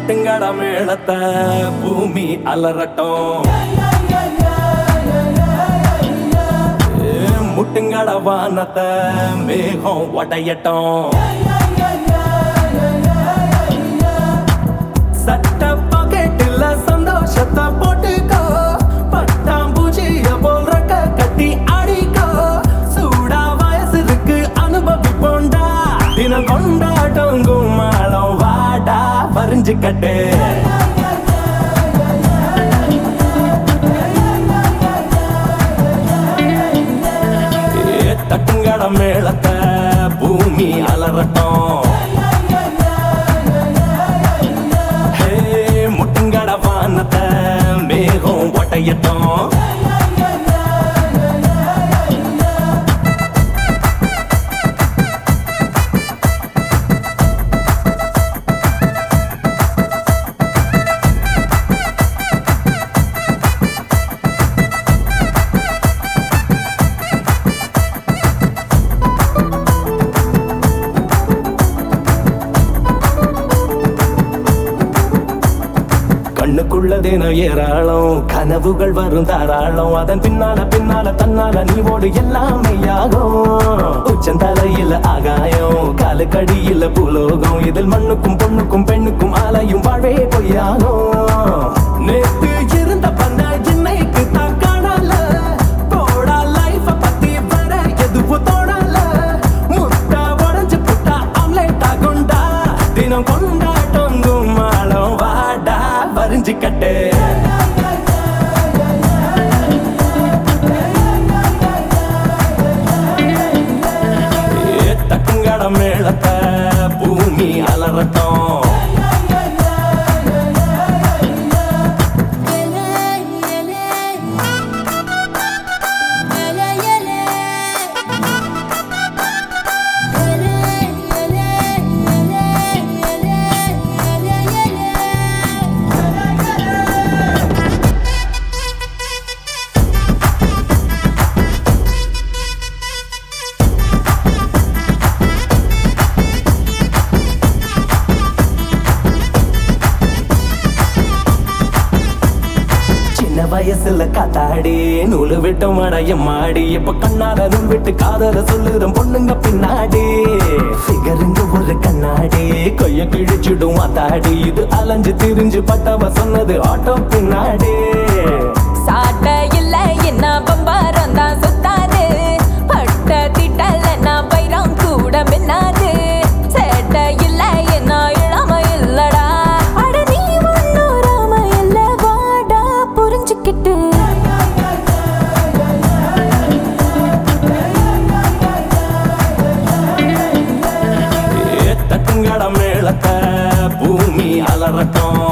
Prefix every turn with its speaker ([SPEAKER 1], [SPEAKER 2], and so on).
[SPEAKER 1] தட்டுங்கட மேளத்தை பூமி அலறட்டும் ஏ, முட்டுங்கட வானத்தை மேகம் உடையட்டும் சட்ட பாக்கெட்டில் சந்தோஷத்தை போட்டுக்கோ பட்டாம்பூச்சிய போல் ரெக்க கட்டி அடிக்கோ சூடா வயசு இருக்கு அனுபவிப்போண்டா தினம் கொண்டாட்டம் கும்மாளம் வாடா பறிஞ்சுக்கட்டு ஏ, தட்டுங்கட மேளத்தை பூமி அலறட்டும் ஹே, முட்டுங்கட வானத்தை மேகம் ஒட்டையட்டும் கண்ணுக்குள்ள தினம் ஏராளம் கனவுகள் வரும் தாராளம் அதன் பின்னால பின்னால தன்னால நீ ஓடு எல்லாமே ஆகும் உச்சந்தலையில ஆகாயம் காலுக்கடியில பூலோகம் இதில் மண்ணுக்கும் பொண்ணுக்கும் பெண்ணுக்கும் ஆலையும் வாழவே பொய்யாகும் நேத்து இருந்த பண்ண இன்னைக்கு தான் காணல போடா லைஃப பத்தி வர எதுவும் தோணல முட்டா உடஞ்சு புட்டா ஆம்லேட் ஆகுண்டா தினம் கொண்டாட்டம் கும்மாளம் வாடா வரிஞ்சுக்கட்டு ஏ, தட்டுங்கட மேளத்தை பூமி அலறட்டும் சின்ன வயசுல காத்தாடி நூலு விட்டு மடையம் மாடி இப்ப கண்ணால நூல் விட்டு காதல சொல்லுறோம் பொண்ணுங்க பின்னாடி ஃபிகருங்க ஒரு கண்ணாடி கைய கிழிச்சிடும் அத்தாடி இது அலைஞ்சு திரிஞ்சு பட்டவ சொன்னது ஆட்டோ பின்னாடி
[SPEAKER 2] சாட்ட இல்ல என்ன பம்பாரம் தான் சுத்தாது பட்ட திட்டல நான் பைரம் கூட மின்னாது சேட்ட இல்ல என்ன இளம இல்லடா அட நீ ஒன்னும் ராம இல்ல வாடா புரிஞ்சுக்கிட்டு
[SPEAKER 1] ஏ, தட்டுங்கட மேளத்தை பூமி அலறட்டும்